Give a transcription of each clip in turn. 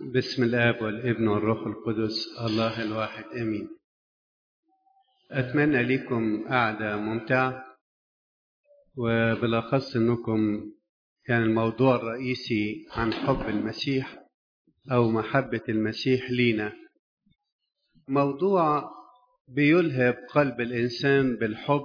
بسم الآب والابن والروح القدس الله الواحد آمين أتمنى لكم قعدة ممتعة وبالأخص أنكم كان الموضوع الرئيسي عن حب المسيح أو محبة المسيح لينا موضوع بيلهب قلب الإنسان بالحب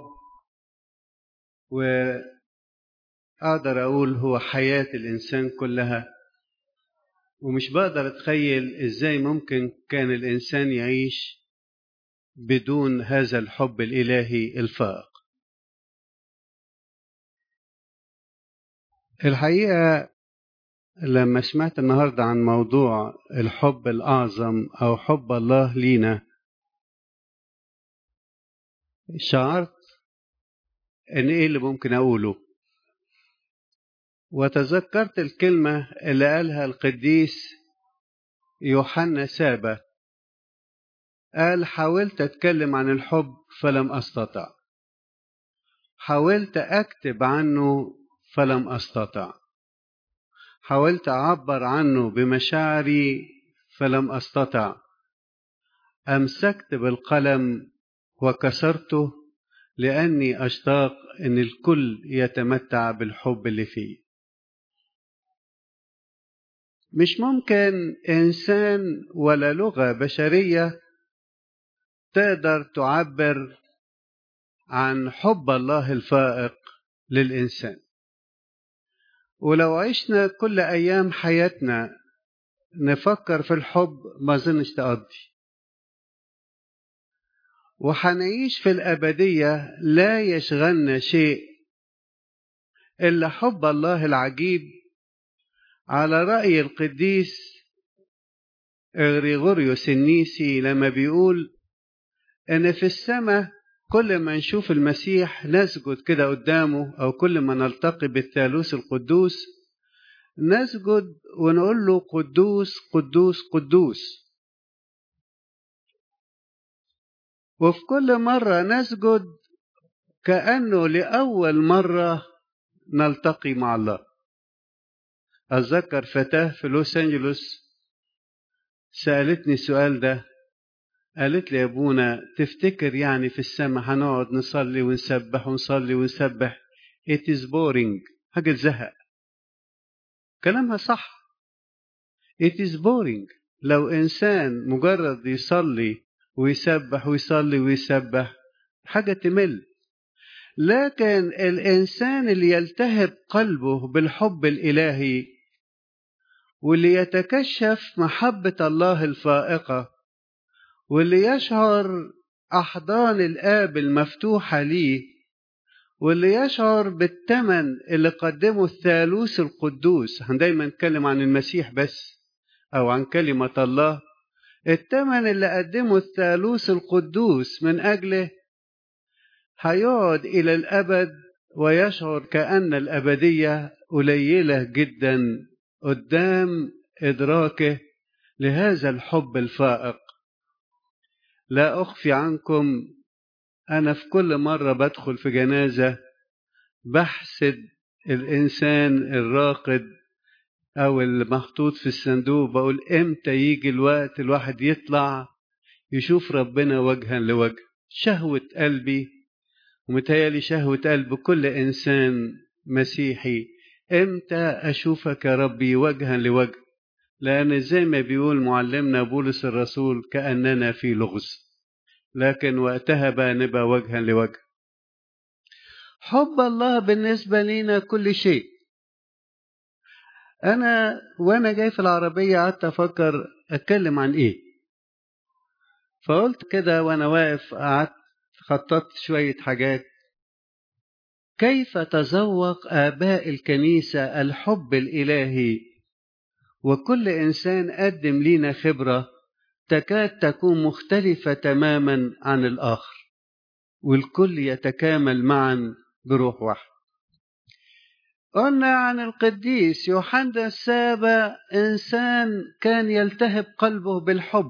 وأقدر أقول هو حياة الإنسان كلها ومش بقدر أتخيل إزاي ممكن كان الإنسان يعيش بدون هذا الحب الإلهي الفائق الحقيقة لما سمعت النهاردة عن موضوع الحب الأعظم أو حب الله لينا شعرت إن إيه اللي ممكن أقوله وتذكرت الكلمة اللي قالها القديس يوحنا سابا قال حاولت أتكلم عن الحب فلم أستطع حاولت أكتب عنه فلم أستطع حاولت أعبر عنه بمشاعري فلم أستطع أمسكت بالقلم وكسرته لأني أشتاق أن الكل يتمتع بالحب اللي فيه مش ممكن إنسان ولا لغة بشرية تقدر تعبر عن حب الله الفائق للإنسان ولو عشنا كل أيام حياتنا نفكر في الحب ما ظنش تقضي وحنعيش في الأبدية لا يشغلنا شيء إلا حب الله العجيب على رأي القديس غريغوريوس النيسي لما بيقول إن في السماء كل ما نشوف المسيح نسجد كده قدامه أو كل ما نلتقي بالثالوث القدوس نسجد ونقول له قدوس قدوس قدوس وفي كل مرة نسجد كأنه لأول مرة نلتقي مع الله أتذكر فتاة في لوس أنجلوس سألتني السؤال ده قالت لي يا ابونا تفتكر يعني في السماء هنقعد نصلي ونسبح ونصلي ونسبح it is boring حاجة زهق كلامها صح it is boring لو إنسان مجرد يصلي ويسبح ويصلي ويسبح حاجة تمل لكن الإنسان اللي يلتهب قلبه بالحب الإلهي واللي يتكشف محبة الله الفائقة واللي يشعر أحضان الآب المفتوحة ليه واللي يشعر بالثمن اللي قدمه الثالوث القدوس احنا دايما نتكلم عن المسيح بس أو عن كلمة الله الثمن اللي قدمه الثالوث القدوس من أجله هيقعد إلى الأبد ويشعر كأن الأبدية قليلة جدا قدام إدراكه لهذا الحب الفائق لا أخفي عنكم أنا في كل مرة بدخل في جنازة بحسد الإنسان الراقد أو المحطوط في الصندوق بقول إمتى يجي الوقت الواحد يطلع يشوف ربنا وجها لوجه شهوة قلبي ومتهيألي شهوة قلب كل إنسان مسيحي إمتى أشوفك يا ربي وجها لوجه لأن زي ما بيقول معلمنا بولس الرسول كأننا في لغز لكن وقتها بقى نبقى وجها لوجه حب الله بالنسبة لنا كل شيء أنا وأنا جاي في العربية قعدت أفكر أتكلم عن إيه فقلت كده وأنا واقف قعدت خططت شوية حاجات كيف تذوق آباء الكنيسة الحب الإلهي وكل إنسان قدم لنا خبرة تكاد تكون مختلفة تماما عن الآخر والكل يتكامل معا بروح واحد قلنا عن القديس يوحنا السابع إنسان كان يلتهب قلبه بالحب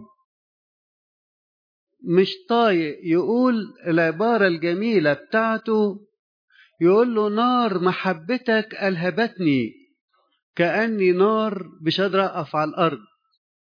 مش طايق يقول العبارة الجميلة بتاعته يقول له نار محبتك ألهبتني كأني نار مش قادر أقف على الأرض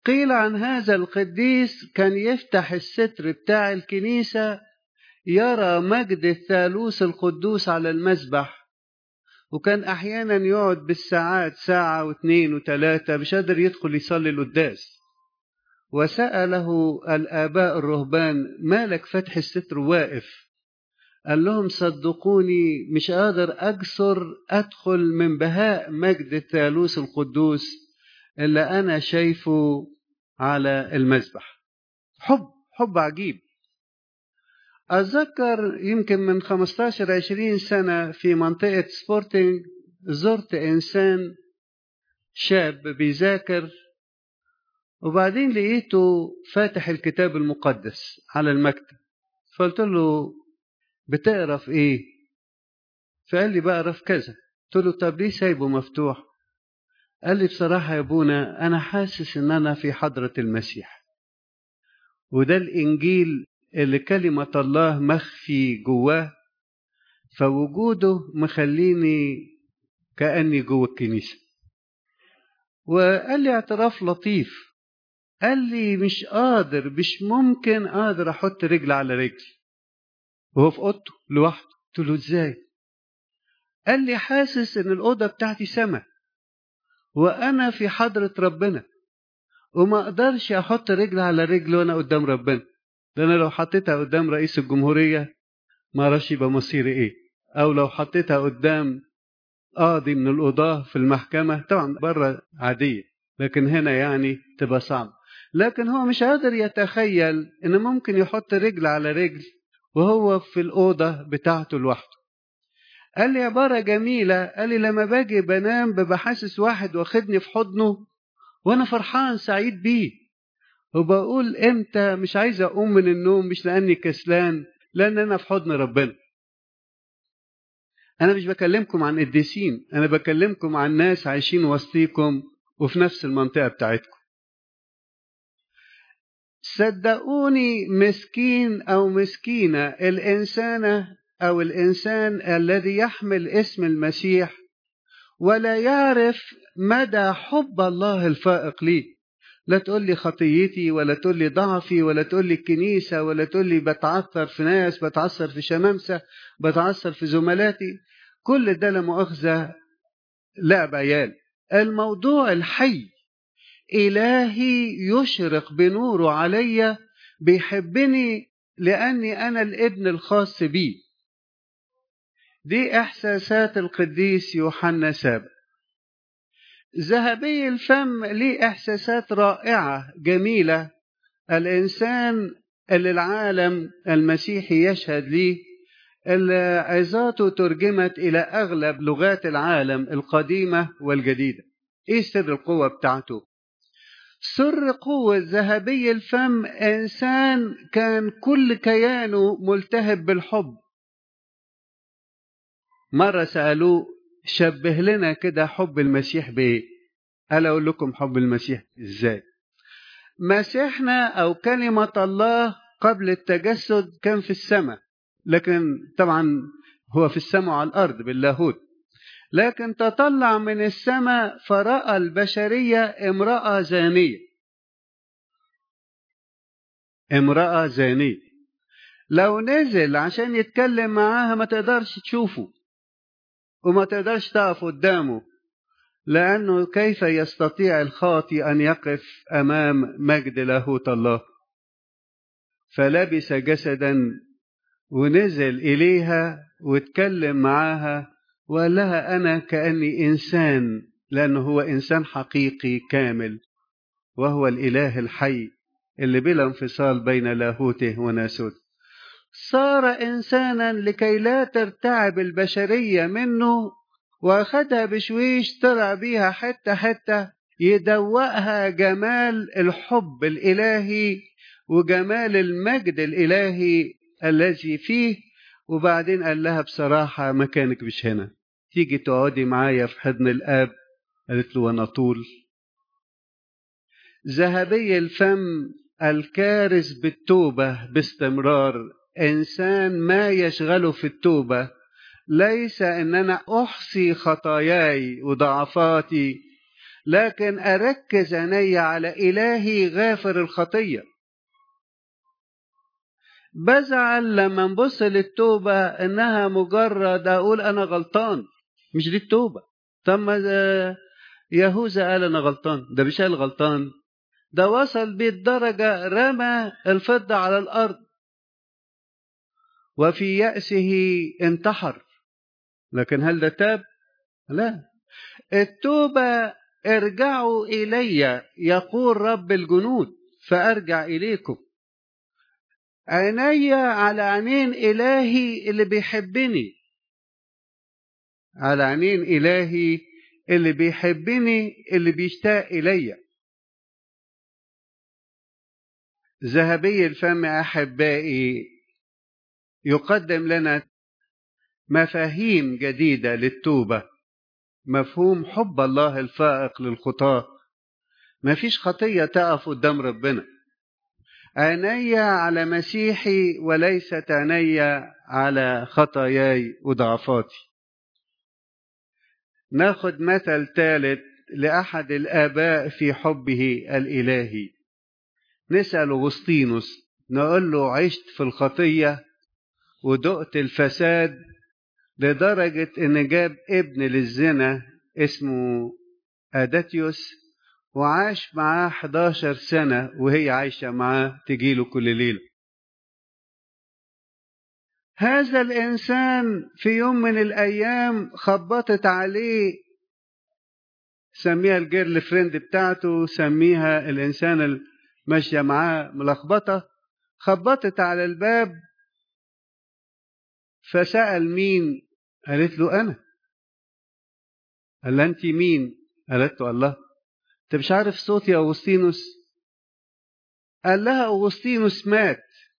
قيل عن هذا القديس كان يفتح الستر بتاع الكنيسة يرى مجد الثالوث القدوس على المذبح وكان أحيانا يقعد بالساعات ساعة واثنين وثلاثة مش قادر يدخل يصلي القداس وسأله الآباء الرهبان مالك فتح الستر واقف قال لهم صدقوني مش قادر أجسر أدخل من بهاء مجد الثالوث القدوس اللي أنا شايفه على المذبح حب حب عجيب أتذكر يمكن من 15 20 سنة في منطقة سبورتنج زرت إنسان شاب بيذاكر وبعدين لقيته فاتح الكتاب المقدس على المكتب فقلت له بتقرا في ايه فقال لي بقرا في كذا قلت له طب ليه سايبه مفتوح قال لي بصراحه يا ابونا انا حاسس ان انا في حضره المسيح وده الانجيل اللي كلمه الله مخفي جواه فوجوده مخليني كاني جوه الكنيسه وقال لي اعتراف لطيف قال لي مش قادر مش ممكن قادر احط رجل على رجل وهو في اوضته لوحده قلت له ازاي قال لي حاسس ان الاوضه بتاعتي سما وانا في حضره ربنا وما اقدرش احط رجل على رجل وانا قدام ربنا ده انا لو حطيتها قدام رئيس الجمهوريه ما اعرفش يبقى مصيري ايه او لو حطيتها قدام قاضي من القضاه في المحكمه طبعا بره عاديه لكن هنا يعني تبقى صعب لكن هو مش قادر يتخيل ان ممكن يحط رجل على رجل وهو في الأوضة بتاعته لوحده قال لي عبارة جميلة قال لي لما باجي بنام ببقى حاسس واحد واخدني في حضنه وأنا فرحان سعيد بيه وبقول إمتى مش عايز أقوم من النوم مش لأني كسلان لأن أنا في حضن ربنا أنا مش بكلمكم عن قديسين أنا بكلمكم عن ناس عايشين وسطيكم وفي نفس المنطقة بتاعتكم صدقوني مسكين او مسكينه الانسانه او الانسان الذي يحمل اسم المسيح ولا يعرف مدى حب الله الفائق ليه لا تقول لي خطيتي ولا تقول لي ضعفي ولا تقول لي الكنيسة ولا تقول لي بتعثر في ناس بتعثر في شمامسة بتعثر في زملاتي كل ده لا مؤاخذة لعب عيال الموضوع الحي إلهي يشرق بنوره عليا بيحبني لأني أنا الابن الخاص بي دي إحساسات القديس يوحنا سابق ذهبي الفم ليه إحساسات رائعة جميلة الإنسان اللي العالم المسيحي يشهد ليه اللي عظاته ترجمت إلى أغلب لغات العالم القديمة والجديدة إيه سر القوة بتاعته سر قوة ذهبي الفم إنسان كان كل كيانه ملتهب بالحب مرة سألوه شبه لنا كده حب المسيح بإيه؟ قال أقول لكم حب المسيح إزاي؟ مسيحنا أو كلمة الله قبل التجسد كان في السماء لكن طبعا هو في السماء على الأرض باللاهوت لكن تطلع من السماء فرأى البشرية امرأة زانية امرأة زانية لو نزل عشان يتكلم معاها ما تقدرش تشوفه وما تقدرش تقف قدامه لأنه كيف يستطيع الخاطي أن يقف أمام مجد لاهوت الله فلبس جسدا ونزل إليها واتكلم معاها وقال لها أنا كأني إنسان لأنه هو إنسان حقيقي كامل وهو الإله الحي اللي بلا انفصال بين لاهوته وناسوته صار إنسانا لكي لا ترتعب البشرية منه وأخدها بشويش طلع بيها حتة حتة يدوقها جمال الحب الإلهي وجمال المجد الإلهي الذي فيه وبعدين قال لها بصراحة مكانك مش هنا تيجي تقعدي معايا في حضن الآب قالت له وأنا طول ذهبي الفم الكارث بالتوبة باستمرار إنسان ما يشغله في التوبة ليس إن أنا أحصي خطاياي وضعفاتي لكن أركز عيني على إلهي غافر الخطية بزعل لما نبص للتوبة إنها مجرد أقول أنا غلطان مش دي التوبة طب ما يهوذا قال أنا غلطان ده مش قال غلطان ده وصل بيه الدرجة رمى الفضة على الأرض وفي يأسه انتحر لكن هل ده تاب؟ لا التوبة ارجعوا إلي يقول رب الجنود فأرجع إليكم عيني على عينين إلهي اللي بيحبني على عينين إلهي اللي بيحبني اللي بيشتاق إلي ذهبي الفم أحبائي يقدم لنا مفاهيم جديدة للتوبة مفهوم حب الله الفائق للخطاة ما فيش خطية تقف قدام ربنا عيني على مسيحي وليست عيني على خطاياي وضعفاتي ناخد مثل ثالث لأحد الآباء في حبه الإلهي نسأل أغسطينوس نقول له عشت في الخطية ودقت الفساد لدرجة إن جاب ابن للزنا اسمه أداتيوس وعاش معاه 11 سنة وهي عايشة معاه تجيله كل ليلة هذا الإنسان في يوم من الأيام خبطت عليه سميها الجيرل فريند بتاعته سميها الإنسان الماشية معاه ملخبطة خبطت على الباب فسأل مين قالت له أنا قال لها أنت مين قالت له الله أنت مش عارف صوتي أغسطينوس قال لها أغسطينوس مات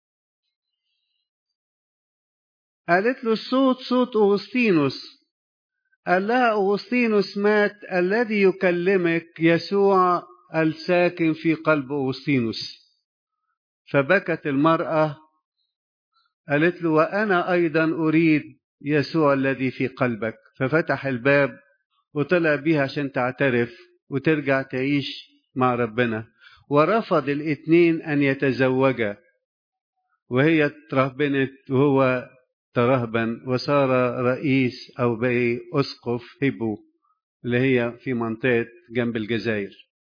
قالت له الصوت صوت أغسطينوس قال لها أغسطينوس مات الذي يكلمك يسوع الساكن في قلب أغسطينوس فبكت المرأة قالت له وأنا أيضا أريد يسوع الذي في قلبك ففتح الباب وطلع بيها عشان تعترف وترجع تعيش مع ربنا ورفض الاثنين أن يتزوجا وهي ترهبنت وهو ترهبن وصار رئيس أو بقي أسقف هيبو اللي هي في منطقة جنب الجزائر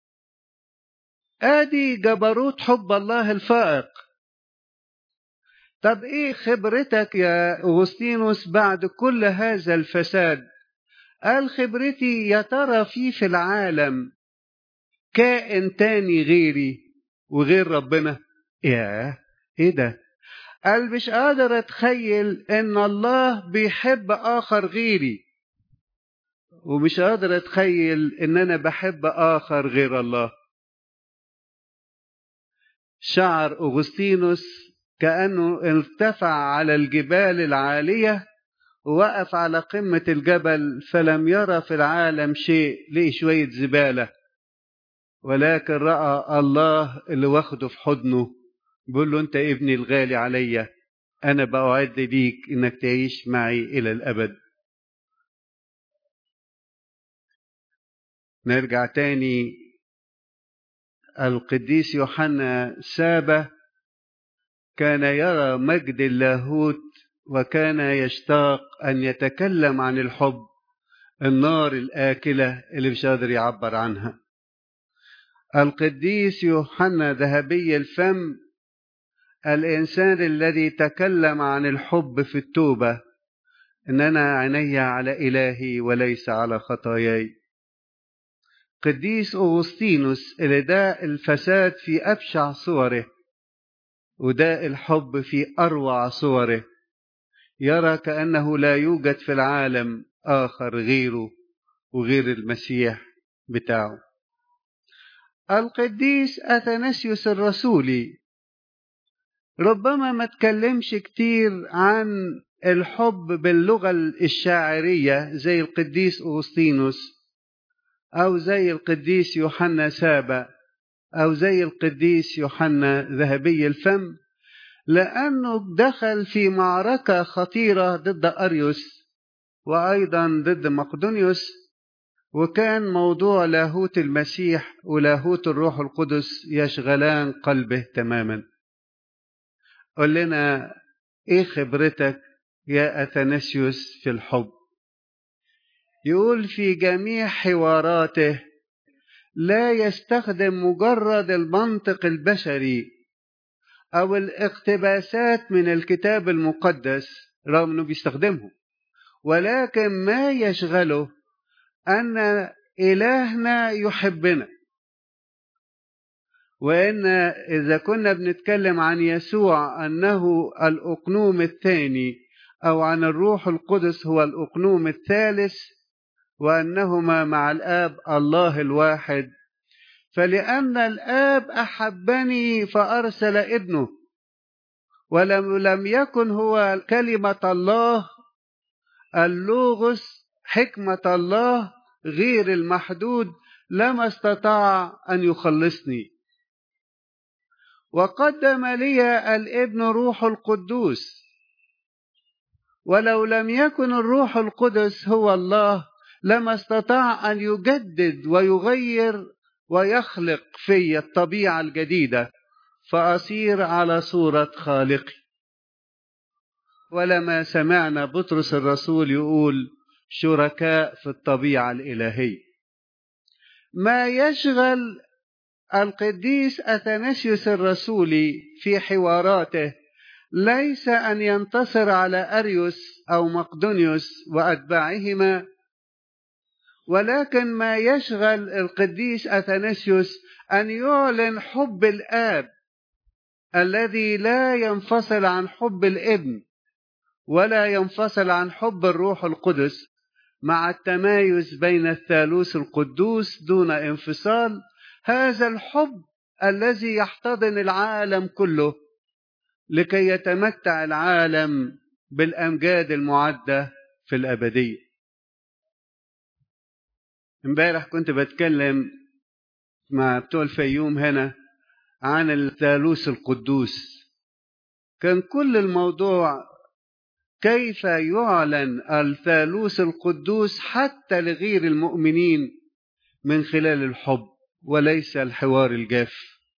آدي جبروت حب الله الفائق طب ايه خبرتك يا اغسطينوس بعد كل هذا الفساد قال خبرتي يا ترى في في العالم كائن تاني غيري وغير ربنا ياه ايه ده قال مش قادر اتخيل ان الله بيحب اخر غيري ومش قادر اتخيل ان انا بحب اخر غير الله شعر اغسطينوس كانه ارتفع على الجبال العاليه ووقف على قمه الجبل فلم يرى في العالم شيء ليه شويه زباله ولكن راى الله اللي واخده في حضنه بيقول له انت ابني الغالي عليا انا باعد ليك انك تعيش معي الى الابد نرجع تاني القديس يوحنا سابه كان يرى مجد اللاهوت وكان يشتاق ان يتكلم عن الحب النار الاكله اللي مش قادر يعبر عنها القديس يوحنا ذهبي الفم الإنسان الذي تكلم عن الحب في التوبة إن أنا عيني على إلهي وليس على خطاياي قديس أغسطينوس اللي داء الفساد في أبشع صوره وداء الحب في أروع صوره يرى كأنه لا يوجد في العالم آخر غيره وغير المسيح بتاعه القديس أثناسيوس الرسولي ربما ما تكلمش كتير عن الحب باللغة الشاعرية زي القديس أغسطينوس أو زي القديس يوحنا سابا أو زي القديس يوحنا ذهبي الفم لأنه دخل في معركة خطيرة ضد أريوس وأيضا ضد مقدونيوس وكان موضوع لاهوت المسيح ولاهوت الروح القدس يشغلان قلبه تماما قل لنا ايه خبرتك يا اثناسيوس في الحب يقول في جميع حواراته لا يستخدم مجرد المنطق البشري او الاقتباسات من الكتاب المقدس رغم انه بيستخدمهم ولكن ما يشغله ان الهنا يحبنا وان اذا كنا بنتكلم عن يسوع انه الاقنوم الثاني او عن الروح القدس هو الاقنوم الثالث وانهما مع الاب الله الواحد فلان الاب احبني فارسل ابنه ولم لم يكن هو كلمه الله اللوغوس حكمه الله غير المحدود لما استطاع ان يخلصني وقدم لي الابن روح القدوس ولو لم يكن الروح القدس هو الله لما استطاع ان يجدد ويغير ويخلق في الطبيعه الجديده فاصير على صوره خالقي ولما سمعنا بطرس الرسول يقول شركاء في الطبيعه الالهيه ما يشغل القديس اثناسيوس الرسولي في حواراته ليس ان ينتصر على اريوس او مقدونيوس واتباعهما ولكن ما يشغل القديس اثناسيوس ان يعلن حب الاب الذي لا ينفصل عن حب الابن ولا ينفصل عن حب الروح القدس مع التمايز بين الثالوث القدوس دون انفصال هذا الحب الذي يحتضن العالم كله لكي يتمتع العالم بالامجاد المعده في الابديه امبارح كنت بتكلم مع بتوع الفيوم هنا عن الثالوث القدوس كان كل الموضوع كيف يعلن الثالوث القدوس حتى لغير المؤمنين من خلال الحب وليس الحوار الجاف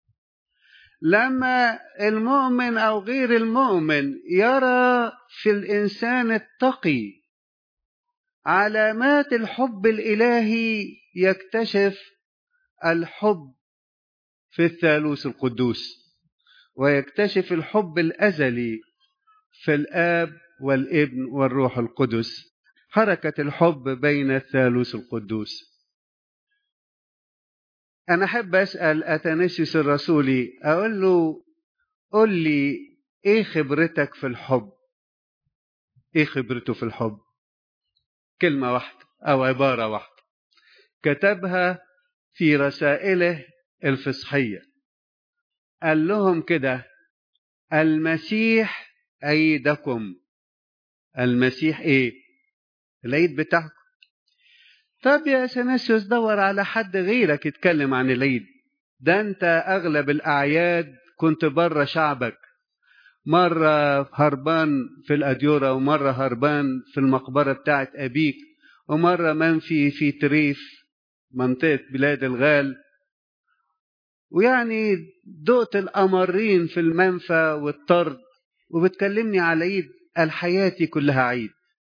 لما المؤمن او غير المؤمن يرى في الانسان التقي علامات الحب الالهي يكتشف الحب في الثالوث القدوس ويكتشف الحب الازلي في الاب والابن والروح القدس حركه الحب بين الثالوث القدوس أنا أحب أسأل أتنسيس الرسولي أقول له قل لي إيه خبرتك في الحب؟ إيه خبرته في الحب؟ كلمة واحدة أو عبارة واحدة كتبها في رسائله الفصحية قال لهم كده المسيح عيدكم المسيح إيه؟ العيد بتاعكم طب يا سناسيوس دور على حد غيرك يتكلم عن العيد ده انت اغلب الاعياد كنت بره شعبك مرة هربان في الأديرة ومرة هربان في المقبرة بتاعت أبيك ومرة منفي في تريف منطقة بلاد الغال ويعني دقت الأمرين في المنفى والطرد وبتكلمني على عيد الحياة كلها عيد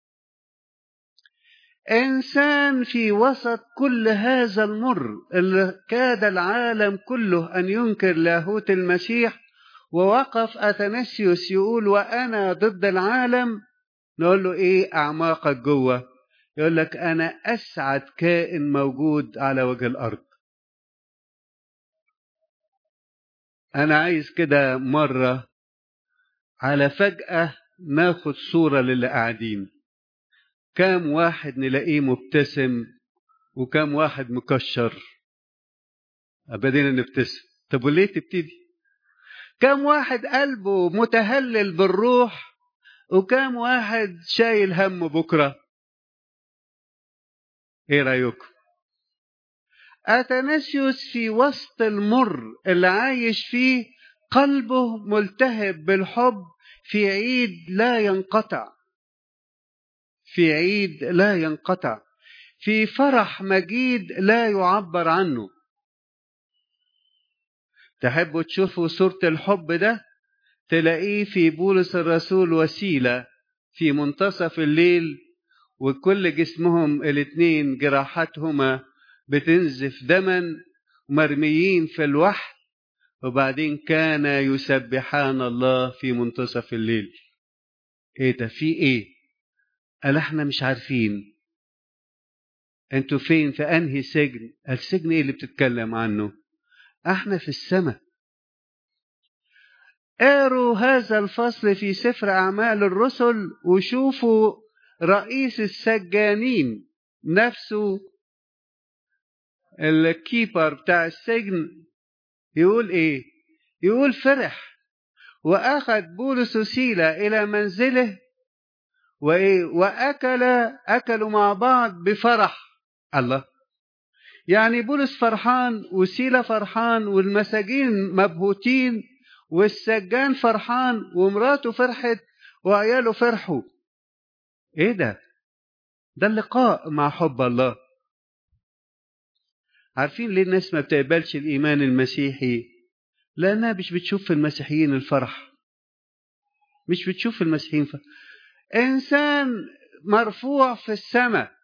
انسان في وسط كل هذا المر اللي كاد العالم كله ان ينكر لاهوت المسيح ووقف اثناسيوس يقول وانا ضد العالم نقول له ايه اعماقك جوه يقول لك انا اسعد كائن موجود على وجه الارض انا عايز كده مره على فجاه ناخد صوره للي قاعدين كام واحد نلاقيه مبتسم وكام واحد مكشر بدينا نبتسم طب وليه تبتدي كام واحد قلبه متهلل بالروح وكام واحد شايل هم بكرة ايه رأيكم أتناسيوس في وسط المر اللي عايش فيه قلبه ملتهب بالحب في عيد لا ينقطع في عيد لا ينقطع في فرح مجيد لا يعبر عنه تحبوا تشوفوا صورة الحب ده تلاقيه في بولس الرسول وسيلة في منتصف الليل وكل جسمهم الاتنين جراحاتهما بتنزف دما مرميين في الوحل وبعدين كان يسبحان الله في منتصف الليل ايه ده في ايه قال احنا مش عارفين انتوا فين في انهي سجن السجن ايه اللي بتتكلم عنه احنا في السماء قروا هذا الفصل في سفر اعمال الرسل وشوفوا رئيس السجانين نفسه الكيبر بتاع السجن يقول ايه يقول فرح واخذ بولس وسيلة الى منزله وايه واكل اكلوا مع بعض بفرح الله يعني بولس فرحان وسيلة فرحان والمساجين مبهوتين والسجان فرحان ومراته فرحت وعياله فرحوا ايه ده ده اللقاء مع حب الله عارفين ليه الناس ما بتقبلش الايمان المسيحي لانها مش بتشوف في المسيحيين الفرح مش بتشوف في المسيحيين فرح. انسان مرفوع في السماء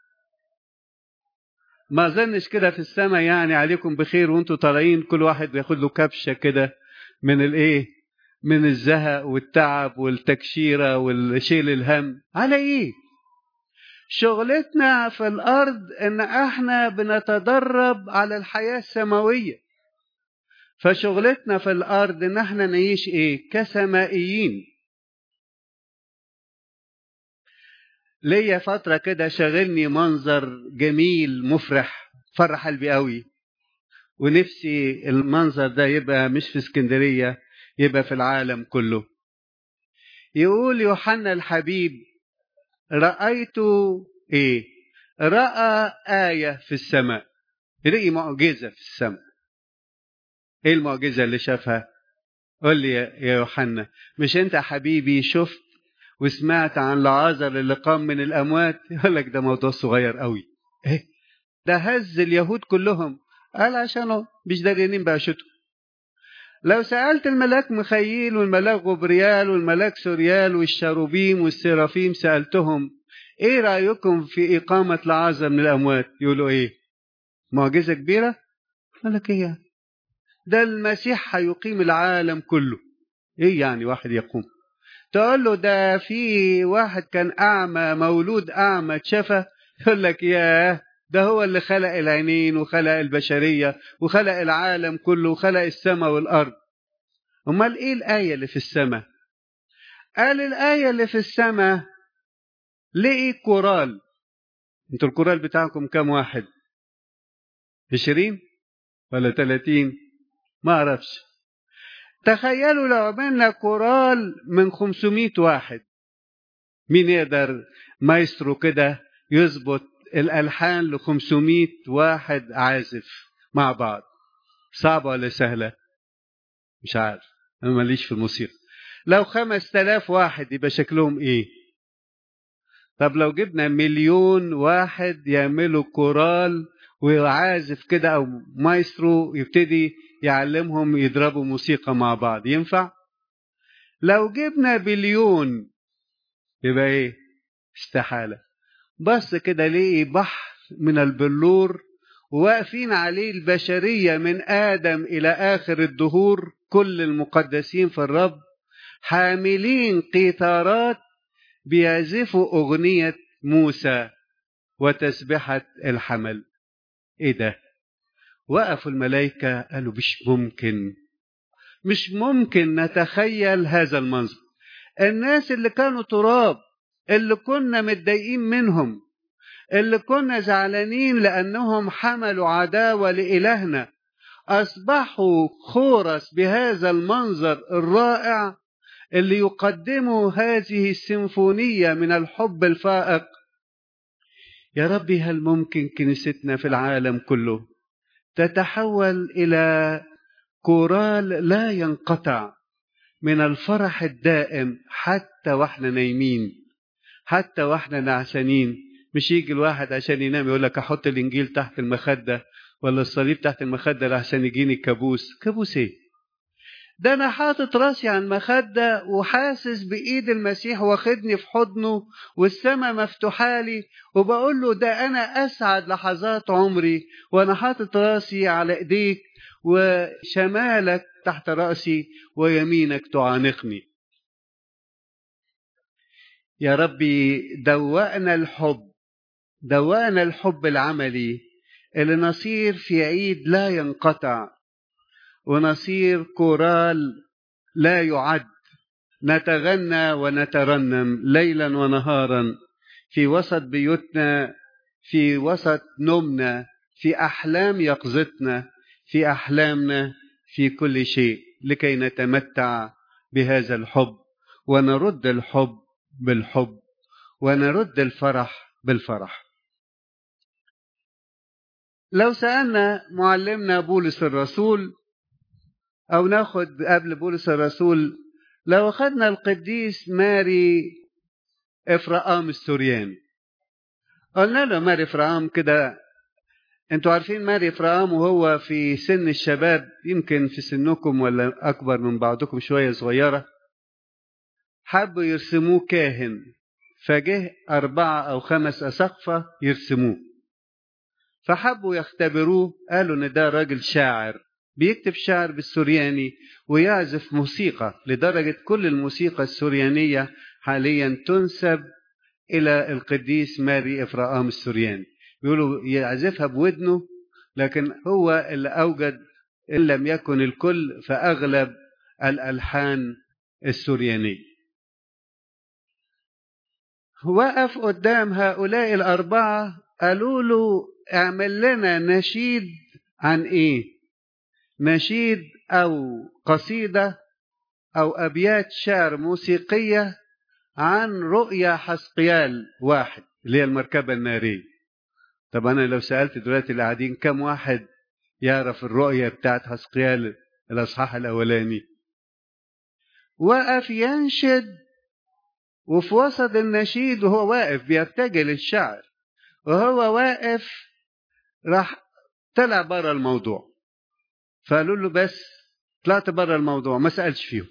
ما اظنش كده في السماء يعني عليكم بخير وانتوا طالعين كل واحد بياخد له كبشه كده من الايه من الزهق والتعب والتكشيره والشيل الهم على ايه شغلتنا في الارض ان احنا بنتدرب على الحياه السماويه فشغلتنا في الارض ان احنا نعيش ايه كسمائيين ليا فتره كده شاغلني منظر جميل مفرح فرح قلبي قوي ونفسي المنظر ده يبقى مش في اسكندريه يبقى في العالم كله يقول يوحنا الحبيب رأيت إيه؟ رأى آية في السماء رأي معجزة في السماء إيه المعجزة اللي شافها؟ قول لي يا يوحنا مش أنت حبيبي شفت وسمعت عن لعازر اللي قام من الأموات يقول لك ده موضوع صغير قوي إيه؟ ده هز اليهود كلهم قال عشانه مش داريانين بعشته لو سألت الملاك مخيل والملاك غبريال والملاك سوريال والشاروبيم والسرافيم سألتهم ايه رأيكم في إقامة لعازر من الأموات يقولوا ايه معجزة كبيرة قال لك ايه يعني ده المسيح هيقيم العالم كله ايه يعني واحد يقوم تقول له ده في واحد كان أعمى مولود أعمى اتشفى يقول لك ياه ده هو اللي خلق العينين وخلق البشرية وخلق العالم كله وخلق السماء والأرض أمال إيه الآية اللي في السماء قال الآية اللي في السماء لقي كورال انتوا الكورال بتاعكم كام واحد عشرين ولا تلاتين ما أعرفش تخيلوا لو عملنا كورال من خمسمائة واحد مين يقدر مايسترو كده يظبط الألحان ل 500 واحد عازف مع بعض صعبة ولا سهلة؟ مش عارف أنا ماليش في الموسيقى لو 5000 واحد يبقى شكلهم إيه؟ طب لو جبنا مليون واحد يعملوا كورال وعازف كده أو مايسترو يبتدي يعلمهم يضربوا موسيقى مع بعض ينفع؟ لو جبنا بليون يبقى إيه؟ استحالة بص كده ليه بحر من البلور واقفين عليه البشرية من آدم إلى آخر الدهور كل المقدسين في الرب حاملين قيثارات بيعزفوا أغنية موسى وتسبحة الحمل إيه ده؟ وقفوا الملائكة قالوا مش ممكن مش ممكن نتخيل هذا المنظر الناس اللي كانوا تراب اللي كنا متضايقين منهم اللي كنا زعلانين لأنهم حملوا عداوة لإلهنا أصبحوا خورس بهذا المنظر الرائع اللي يقدموا هذه السيمفونية من الحب الفائق يا ربي هل ممكن كنيستنا في العالم كله تتحول إلى كورال لا ينقطع من الفرح الدائم حتى واحنا نايمين حتى واحنا نعسانين مش يجي الواحد عشان ينام يقول لك احط الانجيل تحت المخده ولا الصليب تحت المخده عشان يجيني كابوس كابوس ايه ده انا حاطط راسي على المخده وحاسس بايد المسيح واخدني في حضنه والسماء مفتوحه لي وبقول له ده انا اسعد لحظات عمري وانا حاطط راسي على ايديك وشمالك تحت راسي ويمينك تعانقني يا ربي دوقنا الحب دوقنا الحب العملي اللي نصير في عيد لا ينقطع ونصير كورال لا يعد نتغنى ونترنم ليلا ونهارا في وسط بيوتنا في وسط نومنا في احلام يقظتنا في احلامنا في كل شيء لكي نتمتع بهذا الحب ونرد الحب بالحب ونرد الفرح بالفرح لو سالنا معلمنا بولس الرسول أو ناخد قبل بولس الرسول لو أخذنا القديس ماري إفرام السورياني قلنا له ماري إفرام كده انتوا عارفين ماري إفرام وهو في سن الشباب يمكن في سنكم ولا أكبر من بعضكم شوية صغيرة حبوا يرسموه كاهن فجه أربعة أو خمس أسقفة يرسموه فحبوا يختبروه قالوا إن ده راجل شاعر بيكتب شعر بالسورياني ويعزف موسيقى لدرجة كل الموسيقى السوريانية حاليا تنسب إلى القديس ماري إفرام السورياني بيقولوا يعزفها بودنه لكن هو اللي أوجد إن لم يكن الكل فأغلب الألحان السوريانية وقف قدام هؤلاء الأربعة قالوا له اعمل لنا نشيد عن إيه نشيد أو قصيدة أو أبيات شعر موسيقية عن رؤيا حسقيال واحد اللي هي المركبة النارية طب أنا لو سألت دلوقتي اللي قاعدين كم واحد يعرف الرؤيا بتاعت حسقيال الأصحاح الأولاني وقف ينشد وفي وسط النشيد وهو واقف بيرتجل الشعر وهو واقف راح طلع بره الموضوع فقالوا له بس طلعت بره الموضوع ما سألش فيهم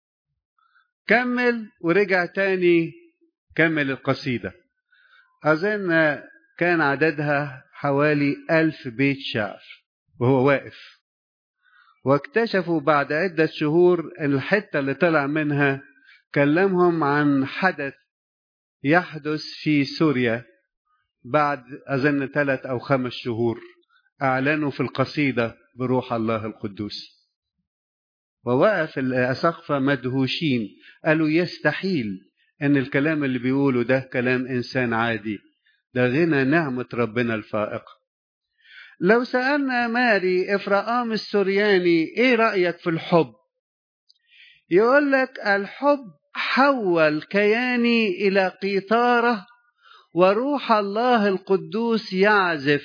كمل ورجع تاني كمل القصيدة أظن كان عددها حوالي ألف بيت شعر وهو واقف واكتشفوا بعد عدة شهور الحتة اللي طلع منها كلمهم عن حدث يحدث في سوريا بعد أظن ثلاث أو خمس شهور أعلنوا في القصيدة بروح الله القدوس ووقف الأسقفة مدهوشين قالوا يستحيل أن الكلام اللي بيقوله ده كلام إنسان عادي ده غنى نعمة ربنا الفائقة لو سألنا ماري إفرام السورياني إيه رأيك في الحب يقول لك الحب حول كياني إلى قيثارة وروح الله القدوس يعزف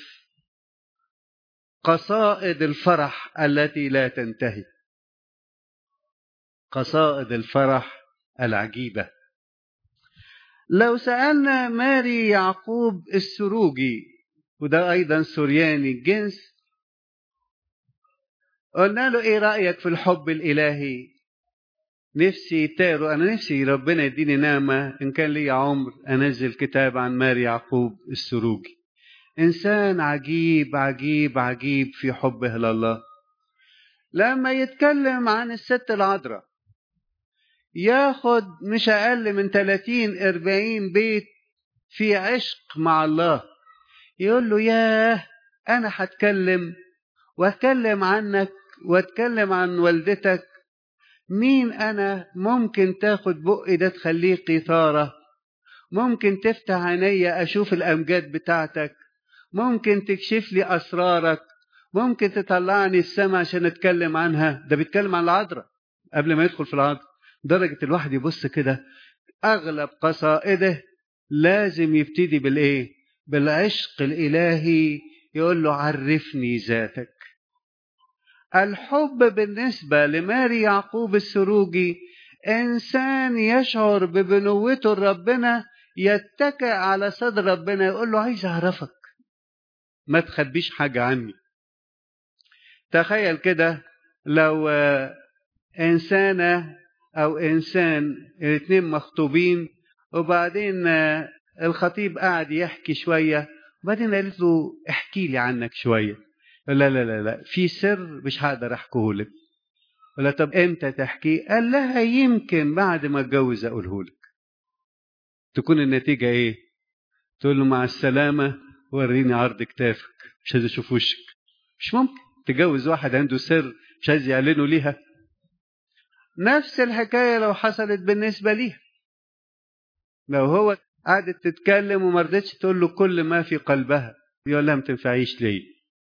قصائد الفرح التي لا تنتهي قصائد الفرح العجيبة لو سألنا ماري يعقوب السروجي وده أيضا سورياني الجنس قلنا له إيه رأيك في الحب الإلهي نفسي تقروا أنا نفسي ربنا يديني نعمة إن كان لي عمر أنزل كتاب عن ماري يعقوب السروجي إنسان عجيب عجيب عجيب في حبه لله لما يتكلم عن الست العذراء ياخد مش أقل من 30 40 بيت في عشق مع الله يقول له ياه أنا هتكلم وأتكلم عنك وأتكلم عن والدتك مين أنا ممكن تاخد بقي ده تخليه قيثارة ممكن تفتح عيني أشوف الأمجاد بتاعتك ممكن تكشف لي أسرارك ممكن تطلعني السماء عشان أتكلم عنها ده بيتكلم عن العذراء قبل ما يدخل في العذراء درجة الواحد يبص كده أغلب قصائده لازم يبتدي بالإيه بالعشق الإلهي يقول له عرفني ذاتك الحب بالنسبة لماري يعقوب السروجي إنسان يشعر ببنوته لربنا يتكئ على صدر ربنا يقول له عايز اعرفك ما تخبيش حاجة عني تخيل كده لو إنسانة أو إنسان الاثنين مخطوبين وبعدين الخطيب قاعد يحكي شوية وبعدين قالت له احكي لي عنك شوية لا لا لا لا في سر مش هقدر احكيه لك ولا طب امتى تحكي قال لها يمكن بعد ما اتجوز اقوله لك تكون النتيجة ايه تقول له مع السلامة وريني عرض كتافك مش عايز اشوف وشك مش ممكن تجوز واحد عنده سر مش عايز يعلنه ليها نفس الحكاية لو حصلت بالنسبة ليها لو هو قعدت تتكلم وما رضتش تقول له كل ما في قلبها يقول لها ما تنفعيش ليه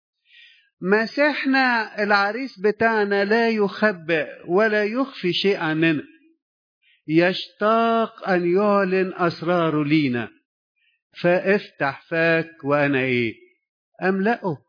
مسيحنا العريس بتاعنا لا يخبئ ولا يخفي شيء عننا يشتاق أن يعلن أسراره لينا فافتح فاك وأنا إيه أملأه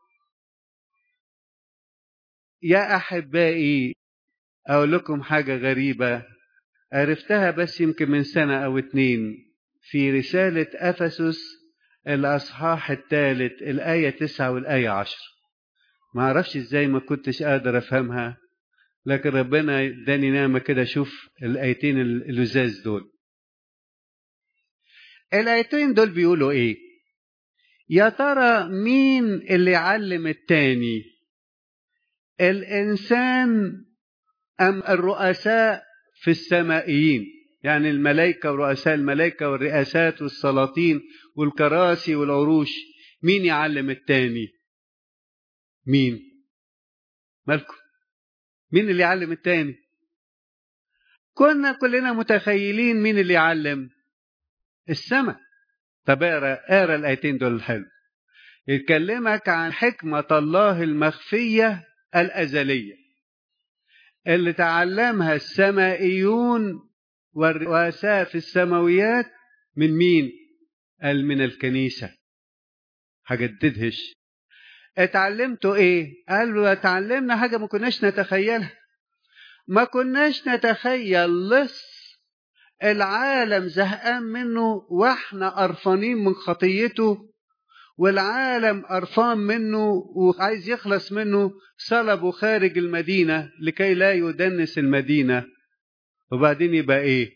يا أحبائي أقول لكم حاجة غريبة عرفتها بس يمكن من سنة أو اتنين في رسالة أفسس الأصحاح الثالث الآية تسعة والآية عشر ما أعرفش إزاي ما كنتش قادر أفهمها لكن ربنا اداني نعمة كده أشوف الآيتين اللزاز دول الآيتين دول بيقولوا إيه يا ترى مين اللي علم التاني الإنسان أم الرؤساء في السمائيين يعني الملائكة ورؤساء الملائكة والرئاسات والسلاطين والكراسي والعروش مين يعلم التاني مين مالكم مين اللي يعلم التاني كنا كلنا متخيلين مين اللي يعلم السماء طب اقرا اقرا الايتين دول الحلو يتكلمك عن حكمة الله المخفية الأزلية اللي تعلمها السمائيون والرؤساء في السماويات من مين؟ قال من الكنيسة حاجة تدهش اتعلمتوا ايه؟ قالوا اتعلمنا حاجة ما كناش نتخيلها ما كناش نتخيل لص العالم زهقان منه واحنا قرفانين من خطيته والعالم قرفان منه وعايز يخلص منه صلبه خارج المدينة لكي لا يدنس المدينة وبعدين يبقى ايه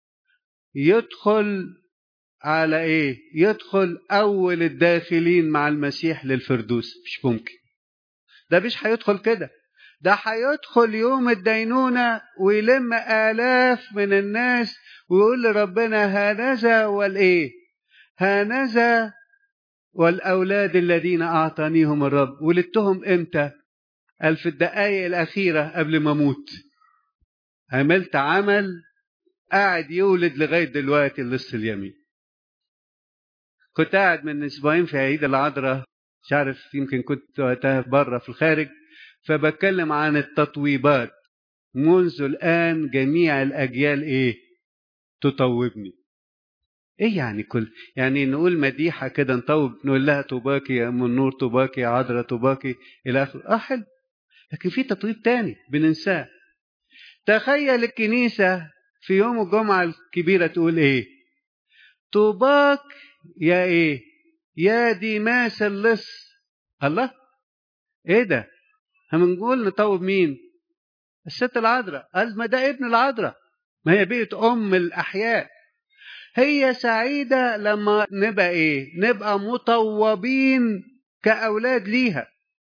يدخل على ايه يدخل اول الداخلين مع المسيح للفردوس مش ممكن ده مش هيدخل كده ده هيدخل يوم الدينونة ويلم آلاف من الناس ويقول لربنا هانذا والإيه هانذا والأولاد الذين أعطانيهم الرب ولدتهم إمتى قال في الدقايق الأخيرة قبل ما أموت عملت عمل قاعد يولد لغاية دلوقتي اللص اليمين كنت قاعد من أسبوعين في عيد العذراء مش عارف يمكن كنت وقتها بره في الخارج فبتكلم عن التطويبات منذ الآن جميع الأجيال إيه تطوبني ايه يعني كل يعني نقول مديحه كده نطوب نقول لها طوباكي يا ام النور طوباكي يا عذراء طوباكي الى اخره اه حلو لكن في تطويب تاني بننساه تخيل الكنيسه في يوم الجمعه الكبيره تقول ايه طوباك يا ايه يا ديماس اللص الله ايه ده هنقول نطوب مين الست العذراء قال ما ده ابن العذراء ما هي بيت ام الاحياء هي سعيدة لما نبقى إيه؟ نبقى مطوبين كأولاد ليها.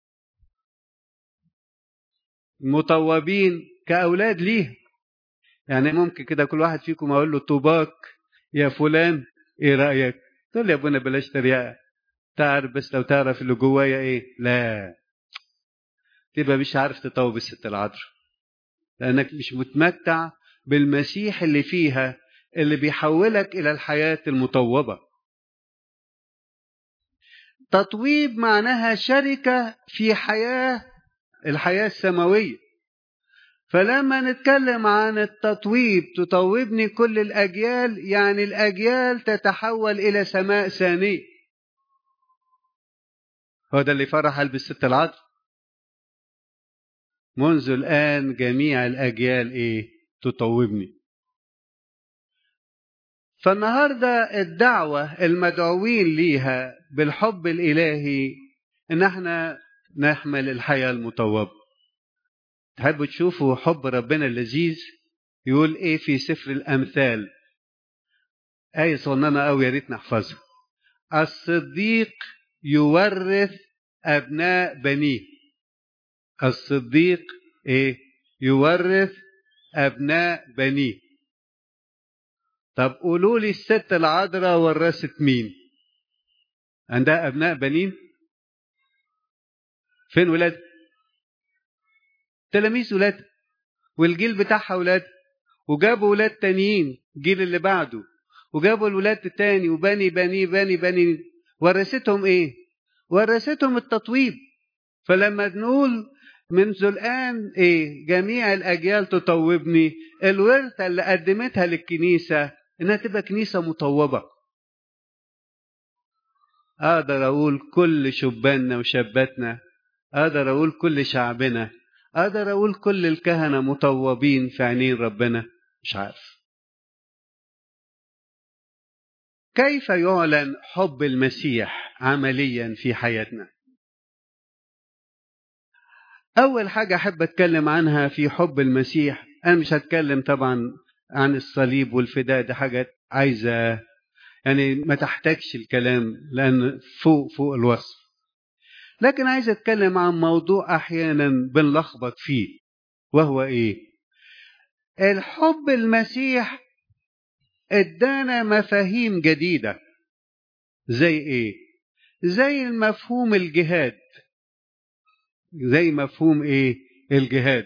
مطوبين كأولاد ليها. يعني ممكن كده كل واحد فيكم أقول له طوباك يا فلان إيه رأيك؟ تقول لي يا أبونا بلاش تريقة. تعرف بس لو تعرف اللي جوايا إيه؟ لا. تبقى مش عارف تطوب الست العذراء. لأنك مش متمتع بالمسيح اللي فيها اللي بيحولك الى الحياه المطوبه تطويب معناها شركه في حياه الحياه السماويه فلما نتكلم عن التطويب تطوبني كل الاجيال يعني الاجيال تتحول الى سماء ثانيه هو ده اللي فرح قلب الست العذراء منذ الان جميع الاجيال ايه تطوبني فالنهاردة الدعوة المدعوين ليها بالحب الإلهي إن احنا نحمل الحياة المطوبة تحبوا تشوفوا حب ربنا اللذيذ يقول ايه في سفر الأمثال آية صغننة أوي يا ريت نحفظها الصديق يورث أبناء بنيه الصديق إيه يورث أبناء بنيه طب قولوا لي الست العذراء ورثت مين عندها أبناء بنين فين ولاد تلاميذ ولاد والجيل بتاعها ولاد وجابوا ولاد تانيين الجيل اللي بعده وجابوا الولاد التاني وبني بني بني بني ورثتهم ايه ورثتهم التطويب فلما نقول منذ الآن إيه جميع الأجيال تطوبني الورثة اللي قدمتها للكنيسة إنها تبقى كنيسة مطوبة أقدر أقول كل شباننا وشاباتنا أقدر أقول كل شعبنا أقدر أقول كل الكهنة مطوبين في عينين ربنا مش عارف كيف يعلن حب المسيح عمليا في حياتنا أول حاجة أحب أتكلم عنها في حب المسيح أنا مش هتكلم طبعا عن الصليب والفداء دي حاجة عايزة يعني ما تحتاجش الكلام لأن فوق فوق الوصف لكن عايز أتكلم عن موضوع أحيانا بنلخبط فيه وهو إيه الحب المسيح ادانا مفاهيم جديدة زي إيه زي المفهوم الجهاد زي مفهوم ايه الجهاد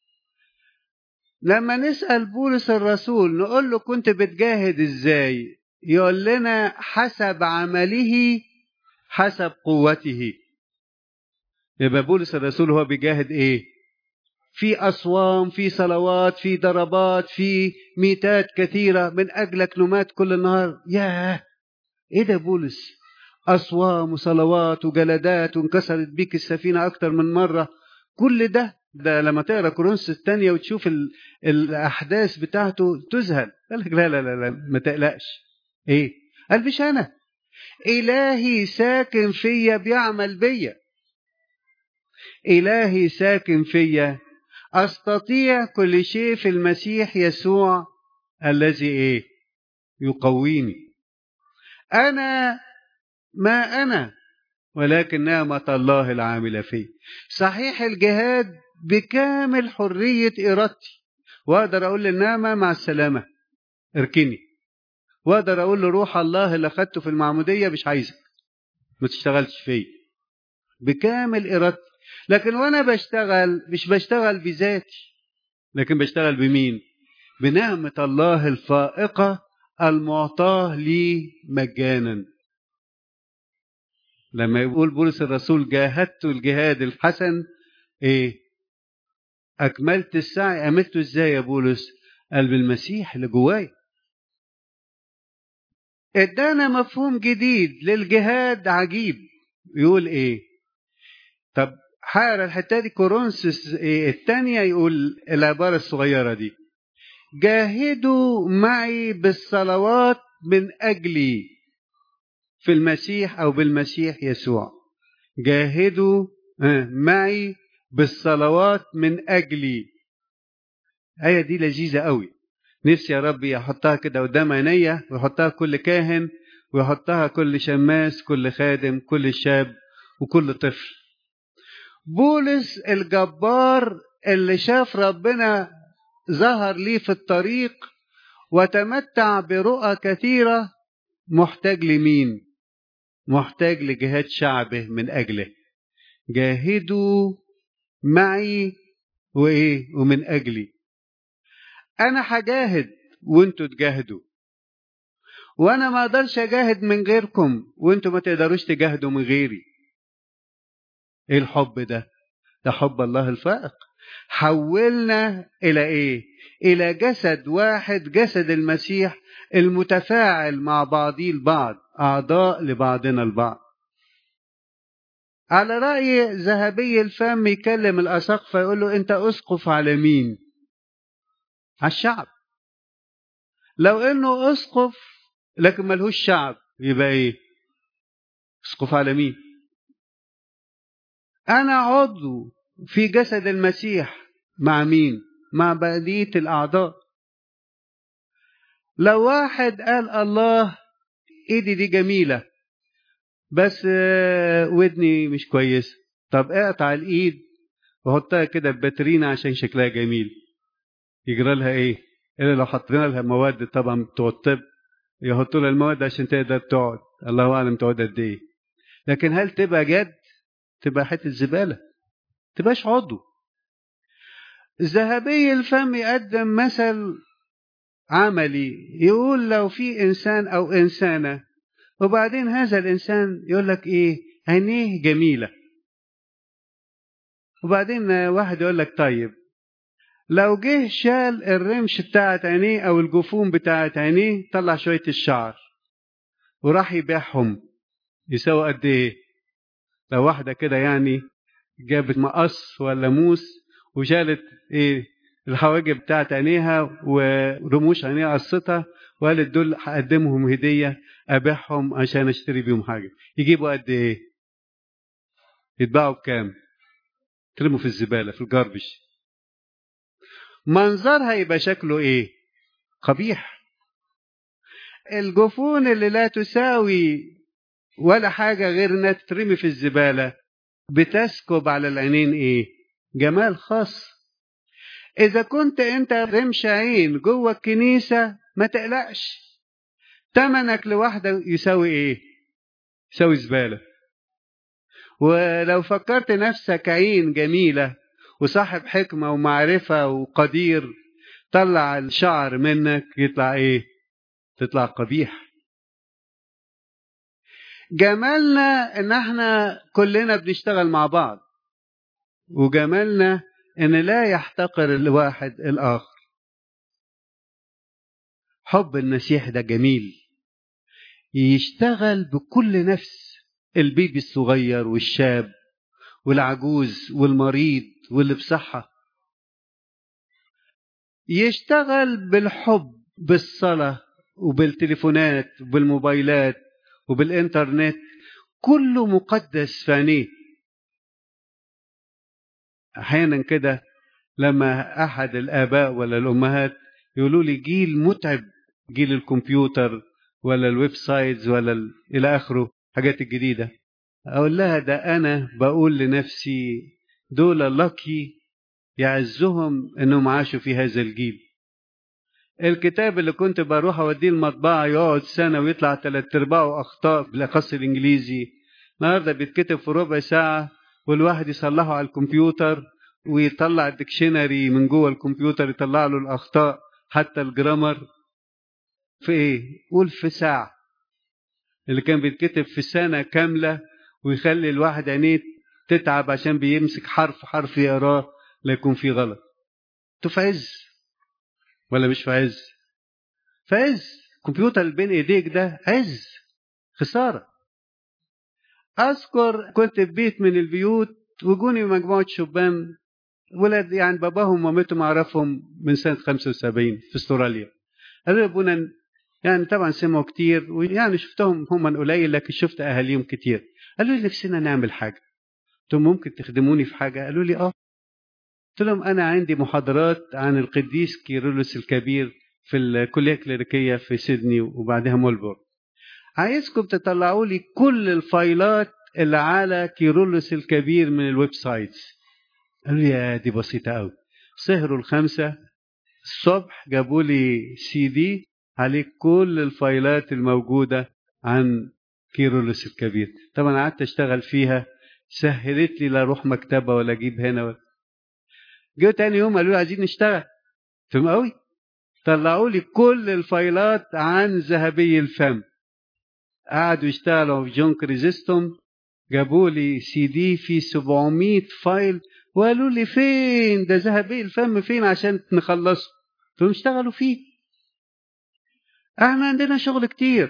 لما نسأل بولس الرسول نقول له كنت بتجاهد ازاي يقول لنا حسب عمله حسب قوته يبقى بولس الرسول هو بيجاهد ايه في أصوام في صلوات في ضربات في ميتات كثيرة من أجلك نمات كل النهار ياه إيه ده بولس أصوام وصلوات وجلدات وانكسرت بيك السفينة أكتر من مرة كل ده ده لما تقرا كورنثوس الثانية وتشوف ال... الأحداث بتاعته تذهل قال لك لا لا لا, لا ما تقلقش إيه؟ قال مش أنا إلهي ساكن فيا بيعمل بيا إلهي ساكن فيا أستطيع كل شيء في المسيح يسوع الذي إيه؟ يقويني أنا ما أنا ولكن نعمة الله العاملة فيه صحيح الجهاد بكامل حرية إرادتي وأقدر أقول للنعمة مع السلامة اركني وأقدر أقول لروح الله اللي أخدته في المعمودية مش عايزك ما تشتغلش فيه بكامل إرادتي لكن وأنا بشتغل مش بشتغل بذاتي لكن بشتغل بمين بنعمة الله الفائقة المعطاة لي مجانا لما يقول بولس الرسول جاهدت الجهاد الحسن ايه اكملت السعي عملته ازاي يا بولس قال بالمسيح اللي جوايا ادانا مفهوم جديد للجهاد عجيب يقول ايه طب حقرا الحته دي كورنثوس إيه الثانيه يقول العباره الصغيره دي جاهدوا معي بالصلوات من اجلي في المسيح او بالمسيح يسوع جاهدوا معي بالصلوات من اجلي الايه دي لذيذه قوي نفسي يا رب يحطها كده قدام عينيا ويحطها كل كاهن ويحطها كل شماس كل خادم كل شاب وكل طفل بولس الجبار اللي شاف ربنا ظهر ليه في الطريق وتمتع برؤى كثيره محتاج لمين محتاج لجهاد شعبه من أجله جاهدوا معي وإيه ومن أجلي أنا هجاهد وانتوا تجاهدوا وأنا ما أقدرش أجاهد من غيركم وانتوا ما تقدروش تجاهدوا من غيري إيه الحب ده ده حب الله الفائق حولنا إلى إيه إلى جسد واحد جسد المسيح المتفاعل مع بعضي البعض أعضاء لبعضنا البعض على رأي ذهبي الفم يكلم الأسقف يقول له أنت أسقف على مين على الشعب لو أنه أسقف لكن ملهوش شعب يبقى ايه اسقف على مين انا عضو في جسد المسيح مع مين مع بقيه الاعضاء لو واحد قال الله ايدي دي جميله بس ودني مش كويسه طب اقطع الايد وحطها كده بباترينا عشان شكلها جميل يجرى لها ايه الا لو حطينا لها مواد طبعا بتوع الطب يحطوا لها المواد عشان تقدر تقعد الله اعلم تقعد قد ايه لكن هل تبقى جد تبقى حته زباله تبقاش عضو ذهبي الفم يقدم مثل عملي يقول لو في انسان او انسانه وبعدين هذا الانسان يقول لك ايه عينيه جميله وبعدين واحد يقول لك طيب لو جه شال الرمش بتاعت عينيه او الجفون بتاعت عينيه طلع شويه الشعر وراح يبيعهم يساوي قد ايه لو واحده كده يعني جابت مقص ولا موس وشالت ايه الحواجب بتاعت عينيها ورموش عينيها قصتها وقالت دول هقدمهم هديه ابيعهم عشان اشتري بيهم حاجه يجيبوا قد ايه يتباعوا بكام ترموا في الزباله في الجاربش منظرها يبقى شكله ايه قبيح الجفون اللي لا تساوي ولا حاجة غير انها تترمي في الزبالة بتسكب على العينين ايه جمال خاص اذا كنت انت رمش عين جوه الكنيسة ما تقلقش تمنك لوحده يساوي ايه يساوي زبالة ولو فكرت نفسك عين جميلة وصاحب حكمة ومعرفة وقدير طلع الشعر منك يطلع ايه تطلع قبيح جمالنا ان احنا كلنا بنشتغل مع بعض وجمالنا ان لا يحتقر الواحد الاخر حب المسيح ده جميل يشتغل بكل نفس البيبي الصغير والشاب والعجوز والمريض واللي بصحة يشتغل بالحب بالصلاة وبالتليفونات وبالموبايلات وبالإنترنت كله مقدس في عينيه أحيانا كده لما أحد الآباء ولا الأمهات يقولوا لي جيل متعب جيل الكمبيوتر ولا الويب سايتس ولا ال... إلى آخره حاجات الجديدة أقول لها ده أنا بقول لنفسي دول لاكي يعزهم انهم عاشوا في هذا الجيل الكتاب اللي كنت بروح اوديه المطبعه يقعد سنه ويطلع ثلاث ارباعه اخطاء بالاخص الانجليزي النهارده بيتكتب في ربع ساعه والواحد يصلحه على الكمبيوتر ويطلع الدكشنري من جوه الكمبيوتر يطلع له الاخطاء حتى الجرامر في ايه قول في ساعه اللي كان بيتكتب في سنه كامله ويخلي الواحد عينيه تتعب عشان بيمسك حرف حرف يقراه لا يكون فيه غلط انتوا في عز ولا مش في عز في عز الكمبيوتر اللي بين ايديك ده عز خساره اذكر كنت في بيت من البيوت وجوني مجموعه شبان ولد يعني باباهم ومامتهم اعرفهم من سنه 75 في استراليا قالوا لي ابونا يعني طبعا سمعوا كتير ويعني شفتهم هم قليل لكن شفت اهاليهم كتير قالوا لي نفسنا نعمل حاجه قلت لهم ممكن تخدموني في حاجه قالوا لي اه قلت لهم انا عندي محاضرات عن القديس كيرلس الكبير في الكليه الكليريكيه في سيدني وبعدها مولبورن عايزكم تطلعوا لي كل الفايلات اللي على كيرلس الكبير من الويب سايتس قالوا لي يا دي بسيطه قوي سهروا الخمسه الصبح جابوا لي سي دي عليه كل الفايلات الموجوده عن كيرلس الكبير طبعا قعدت اشتغل فيها سهلت لي لا اروح مكتبه ولا اجيب هنا ولا جه تاني يوم قالوا لي عايزين نشتغل فهم قوي طلعوا لي كل الفايلات عن ذهبي الفم قعدوا يشتغلوا في جون كريزيستوم جابوا لي سي دي فيه 700 فايل وقالوا لي فين ده ذهبي الفم فين عشان نخلصه فهم اشتغلوا فيه احنا عندنا شغل كتير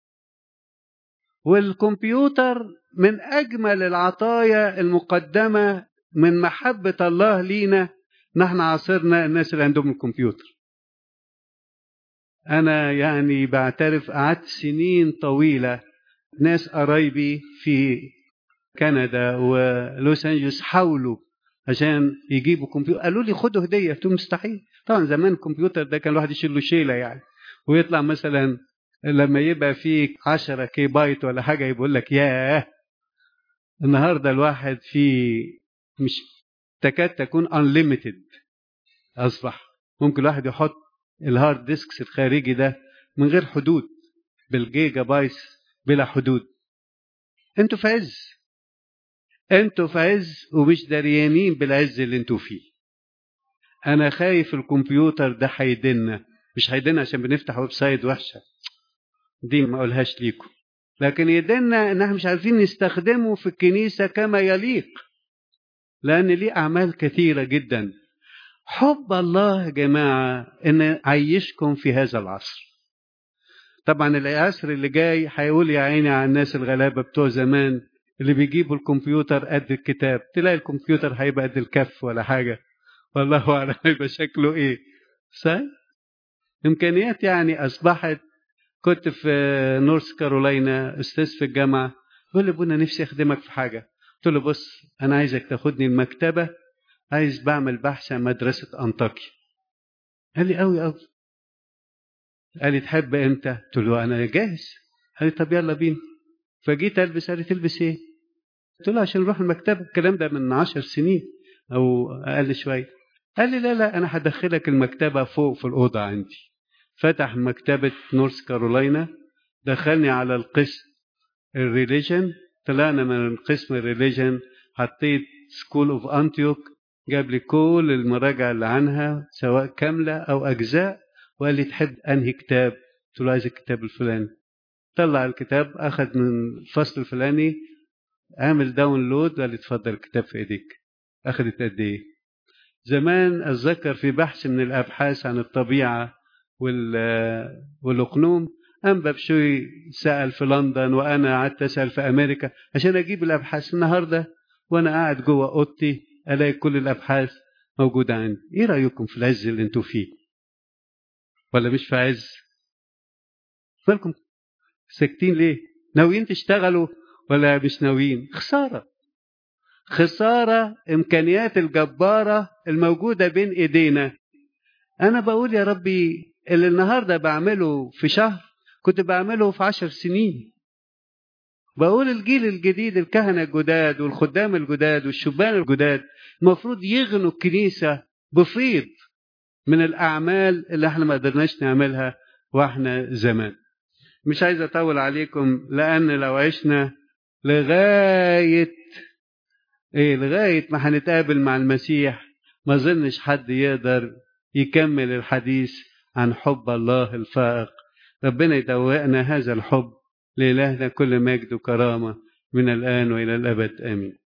والكمبيوتر من اجمل العطايا المقدمه من محبه الله لينا نحن عاصرنا الناس اللي عندهم الكمبيوتر أنا يعني بعترف قعدت سنين طويلة ناس قرايبي في كندا ولوس أنجلوس حاولوا عشان يجيبوا كمبيوتر قالوا لي خدوا هدية قلت مستحيل طبعا زمان الكمبيوتر ده كان الواحد يشيل له شيلة يعني ويطلع مثلا لما يبقى فيه 10 كي بايت ولا حاجة يقول لك ياه النهارده الواحد فيه مش تكاد تكون unlimited أصبح ممكن الواحد يحط الهارد ديسكس الخارجي ده من غير حدود بالجيجا بايتس بلا حدود انتوا في عز انتوا في عز ومش دريانين بالعز اللي انتوا فيه انا خايف الكمبيوتر ده هيدنا مش هيدنا عشان بنفتح ويب سايت وحشه دي ما اقولهاش ليكم لكن يدنا ان احنا مش عارفين نستخدمه في الكنيسه كما يليق لان ليه اعمال كثيره جدا حب الله يا جماعه ان عيشكم في هذا العصر طبعا العصر اللي جاي هيقول يا عيني على الناس الغلابه بتوع زمان اللي بيجيبوا الكمبيوتر قد الكتاب تلاقي الكمبيوتر هيبقى قد الكف ولا حاجه والله اعلم هيبقى شكله ايه صح امكانيات يعني اصبحت كنت في نورث كارولاينا استاذ في الجامعه يقول لي ابونا نفسي اخدمك في حاجه قلت له بص انا عايزك تاخدني المكتبه عايز بعمل بحث عن مدرسه انطاكيا قال لي قوي قوي قال لي تحب امتى قلت له انا جاهز قال لي طب يلا بينا فجيت البس قال لي تلبس ايه قلت له عشان نروح المكتبه الكلام ده من عشر سنين او اقل شويه قال لي لا لا انا هدخلك المكتبه فوق في الاوضه عندي فتح مكتبه نورث كارولاينا دخلني على القسم الريليجن طلعنا من القسم الريليجن حطيت سكول اوف انتيوك جاب لي كل المراجع اللي عنها سواء كامله او اجزاء وقال لي تحب انهي كتاب قلت له عايز الكتاب الفلاني طلع الكتاب اخذ من الفصل الفلاني عامل داونلود وقال لي اتفضل الكتاب في ايديك اخذت قد ايه زمان اتذكر في بحث من الابحاث عن الطبيعه والاقنوم انبا بشوي سال في لندن وانا قعدت اسال في امريكا عشان اجيب الابحاث النهارده وانا قاعد جوه اوضتي الاقي كل الابحاث موجوده عندي ايه رايكم في العز اللي انتوا فيه ولا مش في عز مالكم ساكتين ليه ناويين تشتغلوا ولا مش ناويين خساره خساره امكانيات الجباره الموجوده بين ايدينا انا بقول يا ربي اللي النهارده بعمله في شهر كنت بعمله في عشر سنين بقول الجيل الجديد الكهنه الجداد والخدام الجداد والشبان الجداد المفروض يغنوا الكنيسه بفيض من الاعمال اللي احنا ما قدرناش نعملها واحنا زمان مش عايز اطول عليكم لان لو عشنا لغايه ايه لغايه ما هنتقابل مع المسيح ما اظنش حد يقدر يكمل الحديث عن حب الله الفائق ربنا يدوقنا هذا الحب لإلهنا كل مجد وكرامة من الآن وإلى الأبد آمين